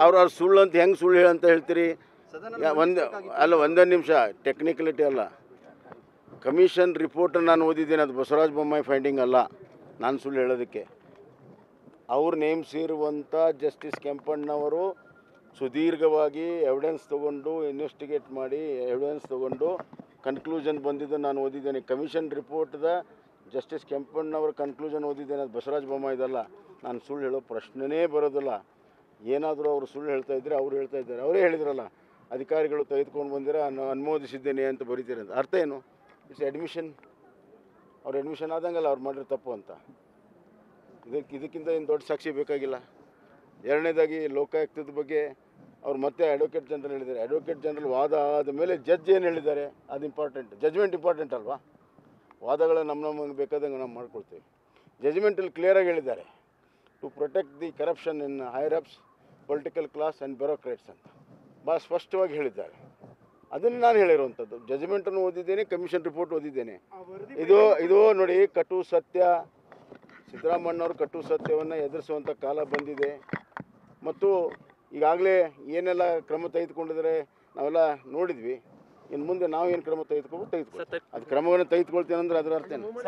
ಅವ್ರು ಅವ್ರು ಸುಳ್ಳು ಅಂತ ಹೆಂಗೆ ಸುಳ್ಳು ಹೇಳಿ ಅಂತ ಹೇಳ್ತೀರಿ ಯಾ- ಒಂದು ಅಲ್ಲ ಒಂದೇ ನಿಮಿಷ ಟೆಕ್ನಿಕಲಿಟಿ ಅಲ್ಲ ಕಮಿಷನ್ ರಿಪೋರ್ಟನ್ನು ನಾನು ಓದಿದ್ದೇನೆ ಅದು ಬಸವರಾಜ ಬೊಮ್ಮಾಯಿ ಫೈಂಡಿಂಗ್ ಅಲ್ಲ ನಾನು ಸುಳ್ಳು ಹೇಳೋದಕ್ಕೆ ಅವ್ರು ನೇಮಿಸಿರುವಂಥ ಜಸ್ಟಿಸ್ ಕೆಂಪಣ್ಣವರು ಸುದೀರ್ಘವಾಗಿ ಎವಿಡೆನ್ಸ್ ತೊಗೊಂಡು ಇನ್ವೆಸ್ಟಿಗೇಟ್ ಮಾಡಿ ಎವಿಡೆನ್ಸ್ ತೊಗೊಂಡು ಕನ್ಕ್ಲೂಷನ್ ಬಂದಿದ್ದು ನಾನು ಓದಿದ್ದೇನೆ ಕಮಿಷನ್ ರಿಪೋರ್ಟ್ದ ಜಸ್ಟಿಸ್ ಕೆಂಪಣ್ಣವರ ಕನ್ಕ್ಲೂಷನ್ ಓದಿದ್ದೇನೆ ಅದು ಬಸವರಾಜ ಬೊಮ್ಮಾಯಿದಲ್ಲ ನಾನು ಸುಳ್ಳು ಹೇಳೋ ಪ್ರಶ್ನೆನೇ ಬರೋದಿಲ್ಲ ಏನಾದರೂ ಅವರು ಸುಳ್ಳು ಹೇಳ್ತಾ ಇದ್ದರೆ ಅವ್ರು ಹೇಳ್ತಾ ಇದ್ದಾರೆ ಅವರೇ ಹೇಳಿದ್ರಲ್ಲ ಅಧಿಕಾರಿಗಳು ತೆಗೆದುಕೊಂಡು ಬಂದಿರ ನಾನು ಅನುಮೋದಿಸಿದ್ದೇನೆ ಅಂತ ಬರೀತೀರಿ ಅಂತ ಅರ್ಥ ಏನು ಇಟ್ಸ್ ಅಡ್ಮಿಷನ್ ಅವ್ರು ಅಡ್ಮಿಷನ್ ಆದಂಗಲ್ಲ ಅವ್ರು ಮಾಡಿರೋ ತಪ್ಪು ಅಂತ ಇದಕ್ಕೆ ಇದಕ್ಕಿಂತ ಏನು ದೊಡ್ಡ ಸಾಕ್ಷಿ ಬೇಕಾಗಿಲ್ಲ ಎರಡನೇದಾಗಿ ಲೋಕಾಯುಕ್ತದ ಬಗ್ಗೆ ಅವ್ರು ಮತ್ತೆ ಅಡ್ವೊಕೇಟ್ ಜನರಲ್ ಹೇಳಿದ್ದಾರೆ ಅಡ್ವೊಕೇಟ್ ಜನರಲ್ ವಾದ ಆದ ಮೇಲೆ ಜಡ್ಜ್ ಏನು ಹೇಳಿದ್ದಾರೆ ಅದು ಇಂಪಾರ್ಟೆಂಟ್ ಜಜ್ಮೆಂಟ್ ಇಂಪಾರ್ಟೆಂಟ್ ಅಲ್ವಾ ವಾದಗಳ ನಮ್ಮ ನಮಗೆ ಬೇಕಾದಂಗೆ ನಾವು ಮಾಡ್ಕೊಳ್ತೀವಿ ಜಜ್ಮೆಂಟಲ್ಲಿ ಕ್ಲಿಯರಾಗಿ ಹೇಳಿದ್ದಾರೆ to protect the corruption in higher ups political class and bureaucrats ಅಂತ ಭಾಳ ಸ್ಪಷ್ಟವಾಗಿ ಹೇಳಿದ್ದಾರೆ ಅದನ್ನು ನಾನು ಹೇಳಿರುವಂಥದ್ದು ಜಜ್ಮೆಂಟನ್ನು ಓದಿದ್ದೇನೆ ಕಮಿಷನ್ ರಿಪೋರ್ಟ್ ಓದಿದ್ದೇನೆ ಇದು ಇದು ನೋಡಿ ಕಟು ಸತ್ಯ ಸಿದ್ದರಾಮಣ್ಣವರು ಕಟು ಸತ್ಯವನ್ನು ಎದುರಿಸುವಂಥ ಕಾಲ ಬಂದಿದೆ ಮತ್ತು ಈಗಾಗಲೇ ಏನೆಲ್ಲ ಕ್ರಮ ತೆಗೆದುಕೊಂಡಿದ್ದಾರೆ ನಾವೆಲ್ಲ ನೋಡಿದ್ವಿ ಇನ್ನು ಮುಂದೆ ನಾವು ಏನು ಕ್ರಮ ತೆಗೆದುಕೊಂಡು ತೆಗೆದುಕೊಳ್ತೀವಿ ಅದು ಕ್ರಮವನ್ನು ತೆಗೆದುಕೊಳ್ತೇನೆ ಅಂದ್ರೆ ಅದರ ಅರ್ಥ ಏನು